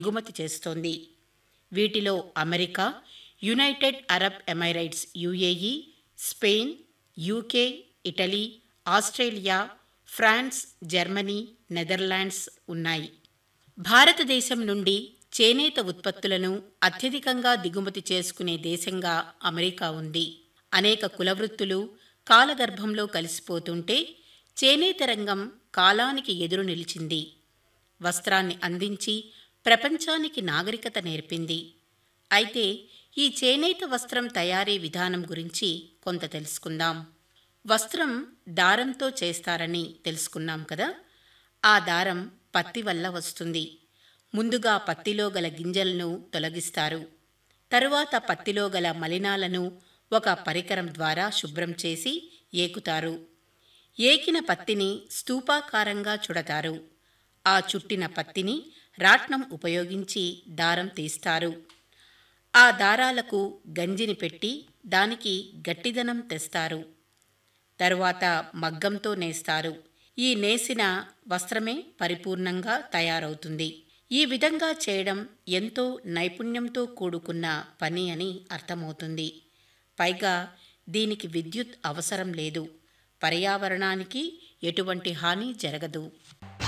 ఎగుమతి చేస్తోంది వీటిలో America United Arab Emirates UAE Spain UK Italy Australia France Germany Netherlands ఉన్నాయి భారతదేశం నుండి చేనేత ఉత్పత్తులను అత్యధికంగా దిగుమతి చేసుకునే దేశంగా అమెరికా ఉంది అనేక కులవృత్తులు కాలగర్భంలో కలిసిపోతుంటే చేనేత రంగం కాలానికి ఎదురు నిలిచింది వస్త్రాన్ని అందించి ప్రపంచానికి నాగరికత నేర్పింది అయితే ఈ చేనేత వస్త్రం తయారీ విధానం గురించి కొంత తెలుసుకుందాం వస్త్రం దారంతో చేస్తారని తెలుసుకున్నాం కదా ఆ దారం పత్తి వల్ల వస్తుంది ముందుగా పత్తిలో గల గింజలను తొలగిస్తారు తరువాత పత్తిలో గల మలినాలను ఒక పరికరం ద్వారా శుభ్రం చేసి ఏకుతారు ఏకిన పత్తిని స్తూపాకారంగా చుడతారు ఆ చుట్టిన పత్తిని రాట్నం ఉపయోగించి దారం తీస్తారు ఆ దారాలకు గంజిని పెట్టి దానికి గట్టిదనం తెస్తారు తరువాత మగ్గంతో నేస్తారు ఈ నేసిన వస్త్రమే పరిపూర్ణంగా తయారవుతుంది ఈ విధంగా చేయడం ఎంతో నైపుణ్యంతో కూడుకున్న పని అని అర్థమవుతుంది పైగా దీనికి విద్యుత్ అవసరం లేదు పర్యావరణానికి ఎటువంటి హాని జరగదు